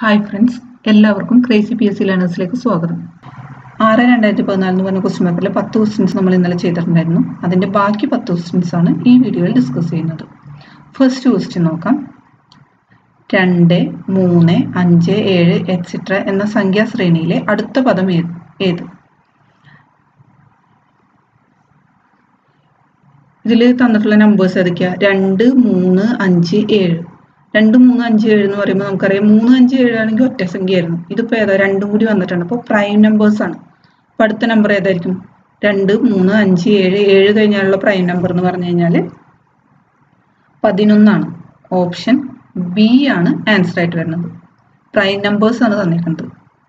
hi friends എല്ലാവർക്കും crazy P S C ലേണേഴ്സിലേക്ക് സ്വാഗതം ആറ് രണ്ടായിരത്തി പതിനാല് എന്ന് പറഞ്ഞ ക്വസ്റ്റ്യൻ പേപ്പറിൽ പത്ത് ക്വസ്റ്റ്യൻസ് നമ്മൾ ഇന്നലെ ചെയ്തിട്ടുണ്ടായിരുന്നു അതിൻ്റെ ബാക്കി പത്ത് ക്വസ്റ്റ്യൻസ് ആണ് ഈ വീഡിയോയിൽ ഡിസ്കസ് ചെയ്യുന്നത് ഫസ്റ്റ് ക്വസ്റ്റ്യൻ നോക്കാം രണ്ട് മൂന്ന് അഞ്ച് ഏഴ് എക്സിട്ര എന്ന സംഖ്യാ ശ്രേണിയിലെ അടുത്ത പദം ഏത് ഏത് ഇതിൽ തന്നിട്ടുള്ള നമ്പേഴ്സ് ഏതൊക്കെയാ രണ്ട് മൂന്ന് അഞ്ച് ഏഴ് രണ്ട് മൂന്ന് അഞ്ച് ഏഴ് എന്ന് പറയുമ്പോൾ നമുക്കറിയാം മൂന്ന് അഞ്ച് ഏഴ് ആണെങ്കിൽ ഒറ്റ സംഖ്യയായിരുന്നു ഇതിപ്പോൾ ഏതാ രണ്ടും കൂടി വന്നിട്ടുണ്ട് അപ്പോൾ പ്രൈം നമ്പേഴ്സ് ആണ് അപ്പോൾ അടുത്ത നമ്പർ ഏതായിരിക്കും രണ്ട് മൂന്ന് അഞ്ച് ഏഴ് ഏഴ് കഴിഞ്ഞാലുള്ള പ്രൈം നമ്പർ എന്ന് പറഞ്ഞു കഴിഞ്ഞാൽ പതിനൊന്നാണ് ഓപ്ഷൻ ബി ആണ് ആൻസർ ആയിട്ട് വരുന്നത് പ്രൈം നമ്പേഴ്സ് ആണ് തന്നിരിക്കുന്നത്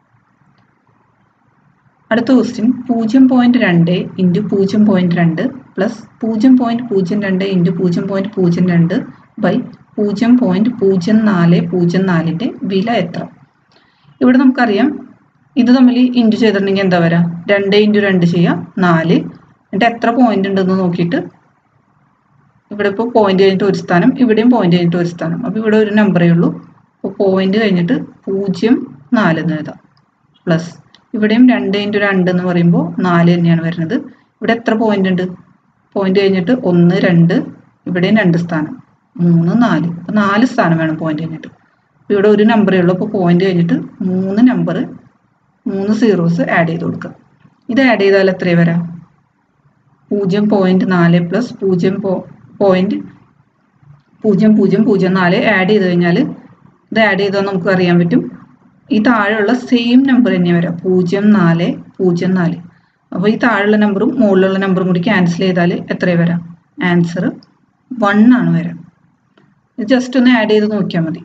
അടുത്ത ക്വസ്റ്റ്യൻ പൂജ്യം പോയിന്റ് രണ്ട് ഇൻറ്റു പൂജ്യം പോയിന്റ് രണ്ട് പ്ലസ് പൂജ്യം പോയിന്റ് പൂജ്യം രണ്ട് ഇൻറ്റു പൂജ്യം പോയിന്റ് പൂജ്യം രണ്ട് ബൈ പൂജ്യം പോയിന്റ് പൂജ്യം നാല് പൂജ്യം നാലിൻ്റെ വില എത്ര ഇവിടെ നമുക്കറിയാം ഇത് തമ്മിൽ ഇൻറ്റു ചെയ്തിട്ടുണ്ടെങ്കിൽ എന്താ വരാ രണ്ട് ഇൻറ്റു രണ്ട് ചെയ്യാം നാല് എന്നിട്ട് എത്ര പോയിന്റ് ഉണ്ടെന്ന് നോക്കിയിട്ട് ഇവിടെ ഇപ്പോൾ പോയിന്റ് കഴിഞ്ഞിട്ട് ഒരു സ്ഥാനം ഇവിടെയും പോയിന്റ് കഴിഞ്ഞിട്ട് ഒരു സ്ഥാനം അപ്പോൾ ഇവിടെ ഒരു നമ്പറേ ഉള്ളൂ അപ്പോൾ പോയിന്റ് കഴിഞ്ഞിട്ട് പൂജ്യം നാല് എന്ന് എഴുതാം പ്ലസ് ഇവിടെയും രണ്ട് ഇൻറ്റു രണ്ട് എന്ന് പറയുമ്പോൾ നാല് തന്നെയാണ് വരുന്നത് ഇവിടെ എത്ര പോയിന്റ് ഉണ്ട് പോയിന്റ് കഴിഞ്ഞിട്ട് ഒന്ന് രണ്ട് ഇവിടെയും രണ്ട് സ്ഥാനം മൂന്ന് നാല് അപ്പോൾ നാല് സ്ഥാനം വേണം പോയിന്റ് കഴിഞ്ഞിട്ട് ഇവിടെ ഒരു നമ്പറേ ഉള്ളൂ അപ്പോൾ പോയിന്റ് കഴിഞ്ഞിട്ട് മൂന്ന് നമ്പർ മൂന്ന് സീറോസ് ആഡ് ചെയ്ത് കൊടുക്കുക ഇത് ആഡ് ചെയ്താൽ എത്രയാണ് വരാം പൂജ്യം പോയിന്റ് നാല് പ്ലസ് പൂജ്യം പോയിന്റ് പൂജ്യം പൂജ്യം പൂജ്യം നാല് ആഡ് ചെയ്ത് കഴിഞ്ഞാൽ ഇത് ആഡ് ചെയ്താൽ നമുക്ക് അറിയാൻ പറ്റും ഈ താഴെയുള്ള സെയിം നമ്പർ തന്നെ വരാം പൂജ്യം നാല് പൂജ്യം നാല് അപ്പോൾ ഈ താഴെയുള്ള നമ്പറും മുകളിലുള്ള നമ്പറും കൂടി ക്യാൻസൽ ചെയ്താൽ എത്ര വരാം ആൻസർ വൺ ആണ് വരാം ഇത് ജസ്റ്റ് ഒന്ന് ആഡ് ചെയ്ത് നോക്കിയാൽ മതി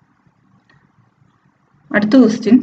അടുത്ത ക്വസ്റ്റ്യൻ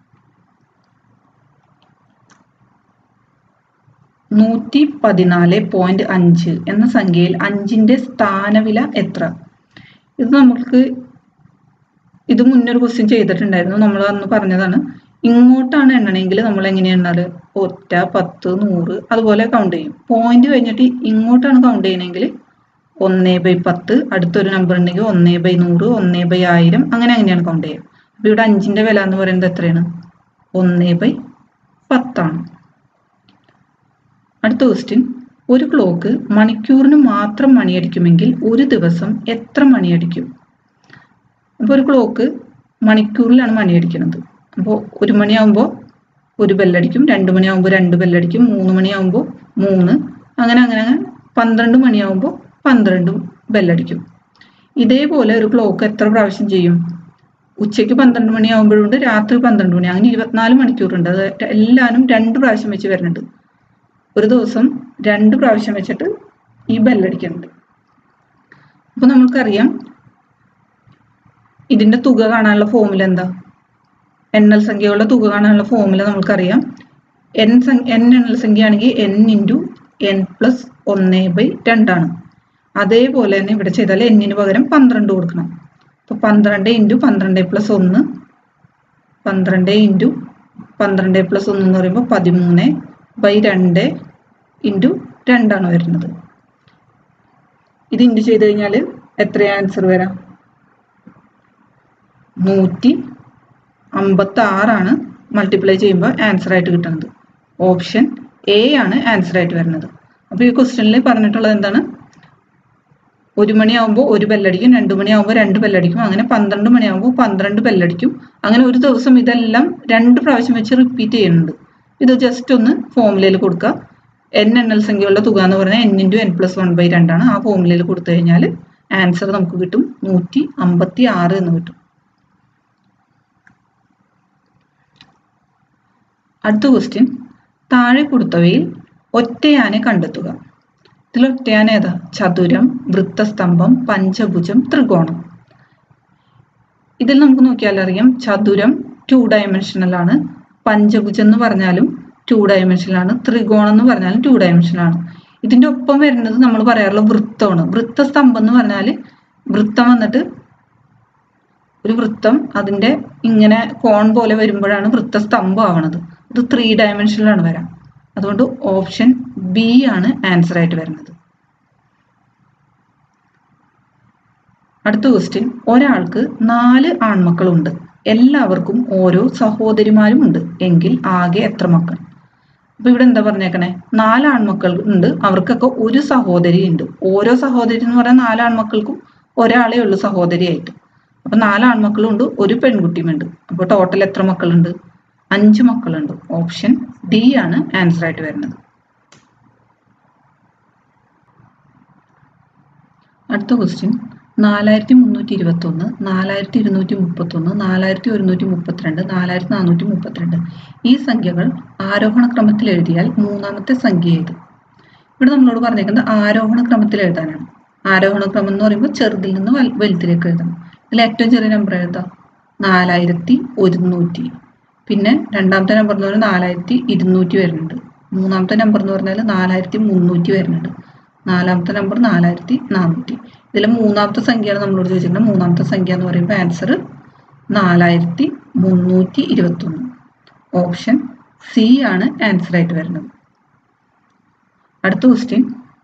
നൂറ്റി പതിനാല് പോയിന്റ് അഞ്ച് എന്ന സംഖ്യയിൽ അഞ്ചിന്റെ സ്ഥാനവില എത്ര ഇത് നമുക്ക് ഇത് മുന്നൊരു ക്വസ്റ്റ്യൻ ചെയ്തിട്ടുണ്ടായിരുന്നു നമ്മൾ അന്ന് പറഞ്ഞതാണ് ഇങ്ങോട്ടാണ് എണ്ണണമെങ്കിൽ നമ്മൾ എങ്ങനെയാണ് എണ്ണാറ് ഒറ്റ പത്ത് നൂറ് അതുപോലെ കൗണ്ട് ചെയ്യും പോയിന്റ് കഴിഞ്ഞിട്ട് ഇങ്ങോട്ടാണ് കൗണ്ട് ചെയ്യണമെങ്കിൽ ഒന്ന് ബൈ പത്ത് അടുത്തൊരു നമ്പർ ഉണ്ടെങ്കിൽ ഒന്ന് ബൈ നൂറ് ഒന്ന് ബൈ ആയിരം അങ്ങനെ അങ്ങനെയാണ് കൗണ്ട് ചെയ്യുക അപ്പോൾ ഇവിടെ അഞ്ചിന്റെ വില എന്ന് പറയുന്നത് എത്രയാണ് ഒന്ന് ബൈ പത്താണ് അടുത്ത ക്വസ്റ്റ്യൻ ഒരു ക്ലോക്ക് മണിക്കൂറിന് മാത്രം മണിയടിക്കുമെങ്കിൽ ഒരു ദിവസം എത്ര മണിയടിക്കും അപ്പോൾ ഒരു ക്ലോക്ക് മണിക്കൂറിലാണ് മണിയടിക്കുന്നത് അപ്പോൾ ഒരു മണിയാകുമ്പോൾ ഒരു ബെല്ലടിക്കും രണ്ട് മണിയാകുമ്പോൾ രണ്ട് ബെല്ലടിക്കും മൂന്ന് മണിയാകുമ്പോൾ മൂന്ന് അങ്ങനെ അങ്ങനെ അങ്ങനെ പന്ത്രണ്ട് മണിയാകുമ്പോൾ പന്ത്രണ്ടും ബെല്ലടിക്കും ഇതേപോലെ ഒരു ക്ലോക്ക് എത്ര പ്രാവശ്യം ചെയ്യും ഉച്ചയ്ക്ക് പന്ത്രണ്ട് മണിയാകുമ്പോഴുണ്ട് രാത്രി പന്ത്രണ്ട് മണി അങ്ങനെ ഇരുപത്തിനാല് മണിക്കൂറുണ്ട് അത് എല്ലാവരും രണ്ട് പ്രാവശ്യം വെച്ച് വരുന്നുണ്ട് ഒരു ദിവസം രണ്ട് പ്രാവശ്യം വെച്ചിട്ട് ഈ ബെല്ലടിക്കുന്നുണ്ട് അപ്പോൾ നമുക്കറിയാം ഇതിന്റെ തുക കാണാനുള്ള ഫോമുല എന്താ എണ്ണൽ സംഖ്യകളുടെ തുക കാണാനുള്ള ഫോമുല നമുക്കറിയാം എൻ എൻ എണ്ണൽ സംഖ്യ ആണെങ്കിൽ എൻ ഇൻറ്റു എൻ പ്ലസ് ഒന്ന് ബൈ രണ്ടാണ് അതേപോലെ തന്നെ ഇവിടെ ചെയ്താൽ എന്നിന് പകരം പന്ത്രണ്ട് കൊടുക്കണം അപ്പോൾ പന്ത്രണ്ട് ഇൻറ്റു പന്ത്രണ്ട് പ്ലസ് ഒന്ന് പന്ത്രണ്ട് ഇൻറ്റു പന്ത്രണ്ട് പ്ലസ് ഒന്ന് എന്ന് പറയുമ്പോൾ പതിമൂന്ന് ബൈ രണ്ട് ഇൻറ്റു രണ്ടാണ് വരുന്നത് ഇത് ഇൻറ്റു ചെയ്ത് കഴിഞ്ഞാൽ എത്ര ആൻസർ വരാം നൂറ്റി അമ്പത്തി ആറാണ് മൾട്ടിപ്ലൈ ചെയ്യുമ്പോൾ ആൻസർ ആയിട്ട് കിട്ടുന്നത് ഓപ്ഷൻ എ ആണ് ആൻസർ ആയിട്ട് വരുന്നത് അപ്പോൾ ഈ ക്വസ്റ്റ്യനിൽ പറഞ്ഞിട്ടുള്ളത് എന്താണ് ഒരു മണിയാകുമ്പോൾ ഒരു ബെല്ലടിക്കും രണ്ട് മണിയാകുമ്പോൾ രണ്ട് ബെല്ലടിക്കും അങ്ങനെ പന്ത്രണ്ട് മണിയാകുമ്പോൾ പന്ത്രണ്ട് ബെല്ലടിക്കും അങ്ങനെ ഒരു ദിവസം ഇതെല്ലാം രണ്ട് പ്രാവശ്യം വെച്ച് റിപ്പീറ്റ് ചെയ്യുന്നുണ്ട് ഇത് ജസ്റ്റ് ഒന്ന് ഫോമുലയിൽ കൊടുക്കുക എൻ എണ്ണൽ സംഖ്യകളുടെ തുക എന്ന് പറഞ്ഞാൽ n into n plus one by രണ്ടാണ് ആ ഫോമുലയിൽ കൊടുത്തു കഴിഞ്ഞാൽ ആൻസർ നമുക്ക് കിട്ടും നൂറ്റി അമ്പത്തി ആറ് എന്ന് കിട്ടും അടുത്ത ക്വസ്റ്റ്യൻ താഴെ കൊടുത്തവയിൽ ഒറ്റയാനെ കണ്ടെത്തുക ഇതിൽ ഒറ്റയാന ഏതാ ചതുരം വൃത്തസ്തംഭം പഞ്ചഭുജം ത്രികോണം ഇതിൽ നമുക്ക് നോക്കിയാൽ അറിയാം ചതുരം ടു ഡയമെൻഷനൽ ആണ് പഞ്ചഭുജം എന്ന് പറഞ്ഞാലും ടു ഡയമെൻഷനിലാണ് ത്രികോണം എന്ന് പറഞ്ഞാലും ടു ഡയമെൻഷനിലാണ് ഇതിന്റെ ഒപ്പം വരുന്നത് നമ്മൾ പറയാറുള്ള വൃത്തമാണ് വൃത്തസ്തംഭം എന്ന് പറഞ്ഞാൽ വൃത്തം വന്നിട്ട് ഒരു വൃത്തം അതിന്റെ ഇങ്ങനെ കോൺ പോലെ വരുമ്പോഴാണ് വൃത്തസ്തംഭം ആവണത് ഇത് ത്രീ ഡയമെൻഷനിലാണ് വരാം അതുകൊണ്ട് ഓപ്ഷൻ ബി ആണ് ആൻസർ ആയിട്ട് വരുന്നത് അടുത്ത ക്വസ്റ്റ്യൻ ഒരാൾക്ക് നാല് ആൺമക്കളുണ്ട് എല്ലാവർക്കും ഓരോ സഹോദരിമാരും ഉണ്ട് എങ്കിൽ ആകെ എത്ര മക്കൾ അപ്പൊ ഇവിടെ എന്താ പറഞ്ഞേക്കണേ നാല് ആൺമക്കൾ ഉണ്ട് അവർക്കൊക്കെ ഒരു സഹോദരി ഉണ്ട് ഓരോ സഹോദരി എന്ന് പറഞ്ഞാൽ നാല് ആൺമക്കൾക്കും ഒരാളേ ഉള്ളൂ സഹോദരിയായിട്ട് അപ്പൊ നാല് ആൺമക്കളും ഉണ്ട് ഒരു പെൺകുട്ടിയും ഉണ്ട് അപ്പൊ ടോട്ടൽ എത്ര മക്കളുണ്ട് അഞ്ച് മക്കളുണ്ട് ഓപ്ഷൻ ഡി ആണ് ആൻസർ ആയിട്ട് വരുന്നത് അടുത്ത ക്വസ്റ്റ്യൻ നാലായിരത്തി മുന്നൂറ്റി ഇരുപത്തി ഒന്ന് നാലായിരത്തി ഇരുന്നൂറ്റി മുപ്പത്തി ഒന്ന് നാലായിരത്തി ഒരുന്നൂറ്റി മുപ്പത്തിരണ്ട് നാലായിരത്തി നാനൂറ്റി മുപ്പത്തിരണ്ട് ഈ സംഖ്യകൾ ആരോഹണ ക്രമത്തിൽ എഴുതിയാൽ മൂന്നാമത്തെ സംഖ്യ ഏത് ഇവിടെ നമ്മളോട് പറഞ്ഞേക്കുന്നത് ആരോഹണ ക്രമത്തിൽ എഴുതാനാണ് ആരോഹണ ക്രമം എന്ന് പറയുമ്പോൾ ചെറുതിൽ നിന്ന് വൽ- വലുതിലേക്ക് എഴുതണം ഇതിൽ ഏറ്റവും ചെറിയ നമ്പർ എഴുതാം നാലായിരത്തി ഒരുന്നൂറ്റി പിന്നെ രണ്ടാമത്തെ നമ്പർ എന്ന് പറഞ്ഞാൽ നാലായിരത്തി ഇരുന്നൂറ്റി വരുന്നുണ്ട് മൂന്നാമത്തെ നമ്പർ എന്ന് പറഞ്ഞാൽ നാലായിരത്തി മുന്നൂറ്റി വരുന്നുണ്ട് നാലാമത്തെ നമ്പർ നാലായിരത്തി നാനൂറ്റി ഇതിൽ മൂന്നാമത്തെ സംഖ്യയാണ് നമ്മളോട് ചോദിച്ചിരിക്കുന്നത് മൂന്നാമത്തെ സംഖ്യ എന്ന് പറയുമ്പോൾ ആൻസർ നാലായിരത്തി മുന്നൂറ്റി ഇരുപത്തൊന്ന് ഓപ്ഷൻ സി ആണ് ആൻസർ ആയിട്ട് വരുന്നത് അടുത്ത ക്വസ്റ്റ്യൻ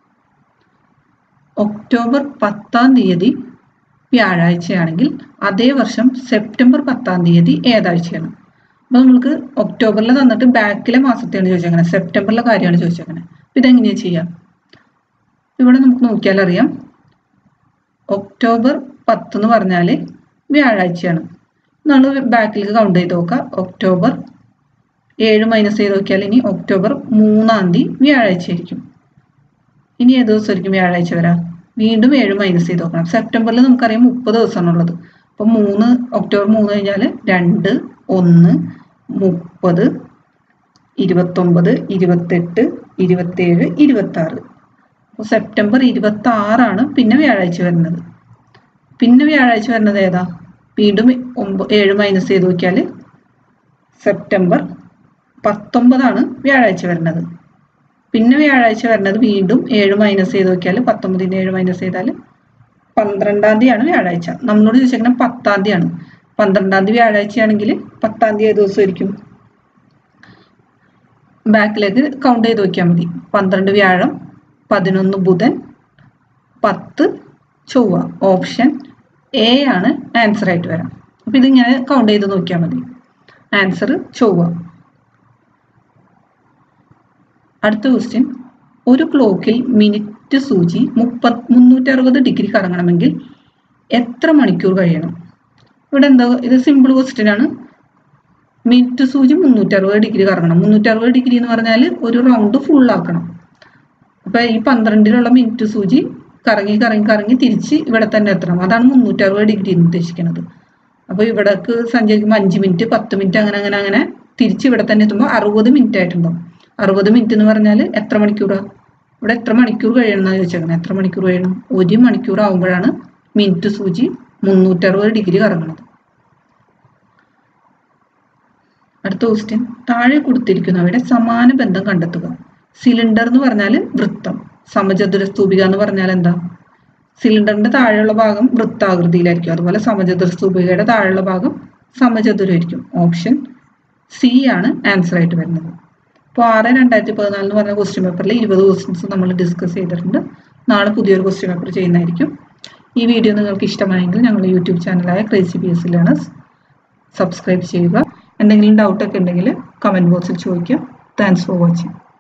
ഒക്ടോബർ പത്താം തീയതി വ്യാഴാഴ്ചയാണെങ്കിൽ അതേ വർഷം സെപ്റ്റംബർ പത്താം തീയതി ഏതാഴ്ചയാണ് അപ്പൊ നമ്മൾക്ക് ഒക്ടോബറിൽ തന്നിട്ട് ബാക്കിലെ മാസത്തെയാണ് ചോദിച്ചേക്കണേ സെപ്റ്റംബറിലെ കാര്യമാണ് ചോദിച്ചേക്കണേ അപ്പൊ ഇതെങ്ങനെയാ ചെയ്യാം ഇവിടെ നമുക്ക് നോക്കിയാൽ അറിയാം ഒക്ടോബർ പത്ത് എന്ന് പറഞ്ഞാല് വ്യാഴാഴ്ചയാണ് നമ്മൾ ബാക്കിലേക്ക് കൗണ്ട് ചെയ്ത് നോക്കാം ഒക്ടോബർ ഏഴ് മൈനസ് ചെയ്ത് നോക്കിയാൽ ഇനി ഒക്ടോബർ മൂന്നാം തീയതി വ്യാഴാഴ്ച ആയിരിക്കും ഇനി ഏത് ദിവസമായിരിക്കും വ്യാഴാഴ്ച വരാം വീണ്ടും ഏഴ് മൈനസ് ചെയ്ത് നോക്കണം സെപ്റ്റംബറിൽ നമുക്കറിയാം മുപ്പത് ദിവസമാണുള്ളത് അപ്പം മൂന്ന് ഒക്ടോബർ മൂന്ന് കഴിഞ്ഞാൽ രണ്ട് ഒന്ന് മുപ്പത് ഇരുപത്തൊമ്പത് ഇരുപത്തെട്ട് ഇരുപത്തേഴ് ഇരുപത്താറ് അപ്പോൾ സെപ്റ്റംബർ ഇരുപത്തി ആറാണ് പിന്നെ വ്യാഴാഴ്ച വരുന്നത് പിന്നെ വ്യാഴാഴ്ച വരുന്നത് ഏതാ വീണ്ടും ഒമ്പ ഏഴ് മൈനസ് ചെയ്ത് നോക്കിയാൽ സെപ്റ്റംബർ പത്തൊമ്പതാണ് വ്യാഴാഴ്ച വരുന്നത് പിന്നെ വ്യാഴാഴ്ച വരുന്നത് വീണ്ടും ഏഴ് മൈനസ് ചെയ്ത് നോക്കിയാൽ പത്തൊമ്പതിന് ഏഴ് മൈനസ് ചെയ്താൽ പന്ത്രണ്ടാം തീയതിയാണ് വ്യാഴാഴ്ച നമ്മളോട് ചോദിച്ചേക്കുന്നത് പത്താം തീയതിയാണ് പന്ത്രണ്ടാം തീയതി വ്യാഴാഴ്ചയാണെങ്കിൽ പത്താം തീയതി ഏത് ദിവസമായിരിക്കും ബാക്കിലേക്ക് കൗണ്ട് ചെയ്ത് നോക്കിയാൽ മതി പന്ത്രണ്ട് വ്യാഴം പതിനൊന്ന് ബുധൻ പത്ത് ചൊവ്വ ഓപ്ഷൻ എ ആണ് ആൻസർ ആയിട്ട് വരാം അപ്പൊ ഇതിങ്ങനെ കൗണ്ട് ചെയ്ത് നോക്കിയാൽ മതി ആൻസർ ചൊവ്വ അടുത്ത ക്വസ്റ്റ്യൻ ഒരു ക്ലോക്കിൽ മിനിറ്റ് സൂചി മുപ്പത് മുന്നൂറ്റി അറുപത് ഡിഗ്രി കറങ്ങണമെങ്കിൽ എത്ര മണിക്കൂർ കഴിയണം ഇവിടെ എന്താ ഇത് സിമ്പിൾ ക്വസ്റ്റ്യൻ ആണ് മിനിറ്റ് സൂചി മുന്നൂറ്റി അറുപത് ഡിഗ്രി കറങ്ങണം മുന്നൂറ്റി അറുപത് ഡിഗ്രി എന്ന് പറഞ്ഞാൽ ഒരു റൗണ്ട് ഫുൾ ആക്കണം അപ്പൊ ഈ പന്ത്രണ്ടിലുള്ള മിനിറ്റ് സൂചി കറങ്ങി കറങ്ങി കറങ്ങി തിരിച്ച് ഇവിടെ തന്നെ എത്തണം അതാണ് മുന്നൂറ്റി അറുപത് ഡിഗ്രി എന്ന് ഉദ്ദേശിക്കുന്നത് അപ്പൊ ഇവിടേക്ക് സഞ്ചരിക്കുമ്പോൾ അഞ്ച് മിനിറ്റ് പത്ത് മിനിറ്റ് അങ്ങനെ അങ്ങനെ അങ്ങനെ തിരിച്ച് ഇവിടെ തന്നെ എത്തുമ്പോൾ അറുപത് മിനിറ്റ് ആയിട്ടുണ്ടാവും അറുപത് മിനിറ്റ് എന്ന് പറഞ്ഞാൽ എത്ര മണിക്കൂറാ ഇവിടെ എത്ര മണിക്കൂർ കഴിയണം എന്നാണ് ചോദിച്ചേക്കുന്നത് എത്ര മണിക്കൂർ കഴിയണം ഒരു മണിക്കൂർ ആകുമ്പോഴാണ് മിനിറ്റ് സൂചി മുന്നൂറ്ററുപത് ഡിഗ്രി കറങ്ങുന്നത് അടുത്ത ക്വസ്റ്റ്യൻ താഴെ കൊടുത്തിരിക്കുന്നവയുടെ സമാന ബന്ധം കണ്ടെത്തുക സിലിണ്ടർ എന്ന് പറഞ്ഞാൽ വൃത്തം സമചതുര സ്തൂപിക എന്ന് പറഞ്ഞാൽ എന്താ സിലിണ്ടറിന്റെ താഴെയുള്ള ഭാഗം വൃത്താകൃതിയിലായിരിക്കും അതുപോലെ സമചതുര സ്തൂപികയുടെ താഴെയുള്ള ഭാഗം സമചതുരമായിരിക്കും ഓപ്ഷൻ സി ആണ് ആൻസർ ആയിട്ട് വരുന്നത് അപ്പോൾ ആറ് രണ്ടായിരത്തി പതിനാല് എന്ന് പറഞ്ഞ ക്വസ്റ്റ്യൻ പേപ്പറിൽ ഇരുപത് ക്വസ്റ്റ്യൻസ് നമ്മൾ ഡിസ്കസ് ചെയ്തിട്ടുണ്ട് നാളെ പുതിയൊരു ക്വസ്റ്റ്യൻ പേപ്പർ ചെയ്യുന്നതായിരിക്കും ഈ വീഡിയോ നിങ്ങൾക്ക് ഇഷ്ടമായെങ്കിൽ ഞങ്ങളുടെ യൂട്യൂബ് ചാനലായ crazy P S learners subscribe ചെയ്യുക എന്തെങ്കിലും ഡൗട്ടൊക്കെ ഉണ്ടെങ്കിൽ കമൻറ്റ് ബോക്സിൽ ചോദിക്കുക താങ്ക്സ് ഫോർ വാച്ചിങ്